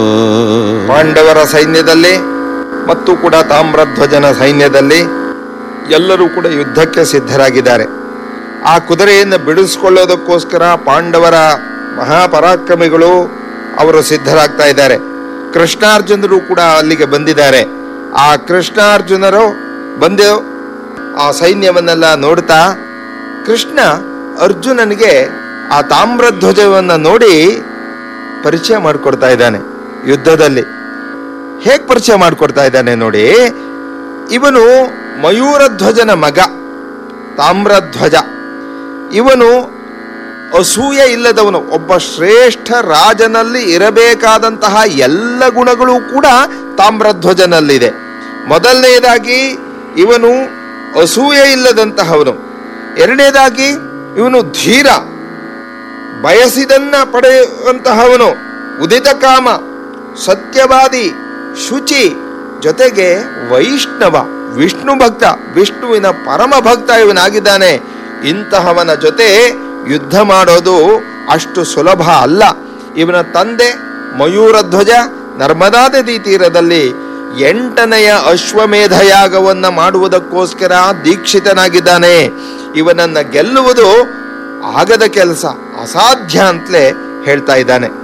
ಪಾಂಡವರ ಸೈನ್ಯದಲ್ಲಿ ಮತ್ತು ಕೂಡ ತಾಮ್ರಧ್ವಜನ ಸೈನ್ಯದಲ್ಲಿ ಎಲ್ಲರೂ ಕೂಡ ಯುದ್ಧಕ್ಕೆ ಸಿದ್ಧರಾಗಿದ್ದಾರೆ ಆ ಕುದುರೆಯನ್ನು ಬಿಡಿಸ್ಕೊಳ್ಳೋದಕ್ಕೋಸ್ಕರ ಪಾಂಡವರ ಮಹಾಪರಾಕ್ರಮಿಗಳು ಅವರು ಸಿದ್ಧರಾಗ್ತಾ ಇದ್ದಾರೆ ಕೃಷ್ಣಾರ್ಜುನರು ಕೂಡ ಅಲ್ಲಿಗೆ ಬಂದಿದ್ದಾರೆ ಆ ಕೃಷ್ಣಾರ್ಜುನರು ಬಂದು ಆ ಸೈನ್ಯವನ್ನೆಲ್ಲ ನೋಡ್ತಾ ಕೃಷ್ಣ ಅರ್ಜುನನಿಗೆ ಆ ತಾಮ್ರಧ್ವಜವನ್ನು ನೋಡಿ ಪರಿಚಯ ಮಾಡಿಕೊಡ್ತಾ ಇದ್ದಾನೆ ಯುದ್ಧದಲ್ಲಿ ಹೇಗೆ ಪರಿಚಯ ಮಾಡಿಕೊಡ್ತಾ ಇದ್ದಾನೆ ನೋಡಿ ಇವನು ಮಯೂರಧ್ವಜನ ಮಗ ತಾಮ್ರಧ್ವಜ ಇವನು ಅಸೂಯೆ ಇಲ್ಲದವನು ಒಬ್ಬ ಶ್ರೇಷ್ಠ ರಾಜನಲ್ಲಿ ಇರಬೇಕಾದಂತಹ ಎಲ್ಲ ಗುಣಗಳು ಕೂಡ ತಾಮ್ರಧ್ವಜನಲ್ಲಿದೆ ಮೊದಲನೆಯದಾಗಿ ಇವನು ಅಸೂಯೆ ಇಲ್ಲದಂತಹವನು ಎರಡನೇದಾಗಿ ಇವನು ಧೀರ ಬಯಸಿದನ್ನ ಪಡೆಯುವಂತಹವನು ಉದಿತ ಕಾಮ ಸತ್ಯವಾದಿ ಶುಚಿ ಜೊತೆಗೆ ವೈಷ್ಣವ ವಿಷ್ಣು ಭಕ್ತ ವಿಷ್ಣುವಿನ ಪರಮ ಭಕ್ತ ಇವನಾಗಿದ್ದಾನೆ ಇಂತಹವನ ಜೊತೆ ಯುದ್ಧ ಮಾಡೋದು ಅಷ್ಟು ಸುಲಭ ಅಲ್ಲ ಇವನ ತಂದೆ ಮಯೂರಧ್ವಜ ನರ್ಮದಾ ನದಿ ತೀರದಲ್ಲಿ ಎಂಟನೆಯ ಅಶ್ವಮೇಧ ಯಾಗವನ್ನ ಮಾಡುವುದಕ್ಕೋಸ್ಕರ ದೀಕ್ಷಿತನಾಗಿದ್ದಾನೆ ಇವನನ್ನ ಗೆಲ್ಲುವುದು ಆಗದ ಕೆಲಸ ಅಸಾಧ್ಯ ಅಂತಲೇ ಹೇಳ್ತಾ ಇದ್ದಾನೆ